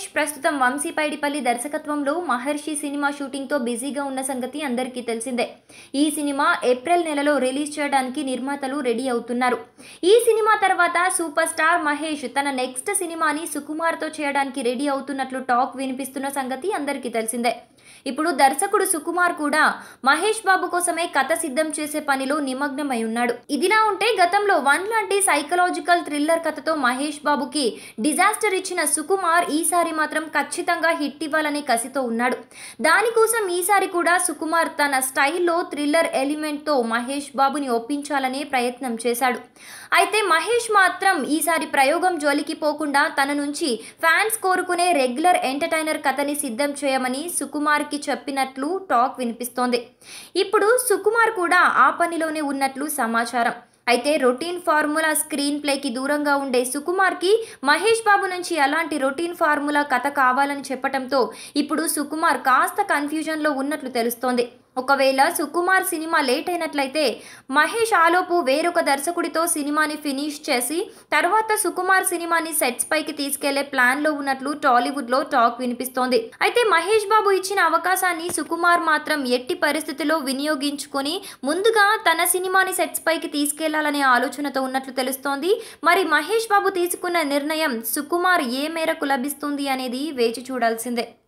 ప్రస్తుతం వంశీ పైడిపల్లి దర్శకత్వంలో మహర్షి సినిమా షూటింగ్తో బిజీగా ఉన్న సంగతి అందరికీ తెలిసిందే ఈ సినిమా ఏప్రిల్ నెలలో రిలీజ్ చేయడానికి నిర్మాతలు రెడీ అవుతున్నారు ఈ సినిమా తర్వాత సూపర్ స్టార్ మహేష్ తన నెక్స్ట్ సినిమాని సుకుమార్తో చేయడానికి రెడీ అవుతున్నట్లు టాక్ వినిపిస్తున్న సంగతి అందరికీ తెలిసిందే ఇప్పుడు దర్శకుడు సుకుమార్ కూడా మహేష్ బాబు కోసమే కథ సిద్ధం చేసే పనిలో నిమగ్నమై ఉన్నాడు ఇదిలా ఉంటే గతంలో వన్ లాంటి సైకలాజికల్ థ్రిల్లర్ కథతో మహేష్ బాబుకి డిజాస్టర్ ఇచ్చిన సుకుమార్ ఈసారి మాత్రం ఖచ్చితంగా హిట్ ఇవ్వాలనే కసితో ఉన్నాడు దానికోసం ఈసారి కూడా సుకుమార్ తన స్టైల్లో థ్రిల్లర్ ఎలిమెంట్తో మహేష్ బాబుని ఒప్పించాలనే ప్రయత్నం చేశాడు అయితే మహేష్ మాత్రం ఈసారి ప్రయోగం జోలికి పోకుండా తన నుంచి ఫ్యాన్స్ కోరుకునే రెగ్యులర్ ఎంటర్టైనర్ కథని సిద్ధం చేయమని సుకుమార్కి చెప్పినట్లు టాక్ వినిపిస్తోంది ఇప్పుడు సుకుమార్ కూడా ఆ పనిలోనే ఉన్నట్లు సమాచారం అయితే రొటీన్ ఫార్ములా స్క్రీన్ ప్లేకి దూరంగా ఉండే సుకుమార్కి మహేష్ బాబు నుంచి అలాంటి రొటీన్ ఫార్ములా కథ కావాలని చెప్పడంతో ఇప్పుడు సుకుమార్ కాస్త కన్ఫ్యూజన్లో ఉన్నట్లు తెలుస్తోంది ఒకవేళ సుకుమార్ సినిమా లేట్ అయినట్లయితే మహేష్ ఆలోపు వేరొక దర్శకుడితో సినిమాని ఫినిష్ చేసి తర్వాత సుకుమార్ సినిమాని సెట్స్ పైకి తీసుకెళ్లే ప్లాన్ లో ఉన్నట్లు టాలీవుడ్ లో టాక్ వినిపిస్తోంది అయితే మహేష్ బాబు ఇచ్చిన అవకాశాన్ని సుకుమార్ మాత్రం ఎట్టి పరిస్థితిలో వినియోగించుకొని ముందుగా తన సినిమాని సెట్స్ పైకి తీసుకెళ్లాలనే ఆలోచనతో ఉన్నట్లు తెలుస్తోంది మరి మహేష్ బాబు తీసుకున్న నిర్ణయం సుకుమార్ ఏ మేరకు లభిస్తుంది అనేది వేచి చూడాల్సిందే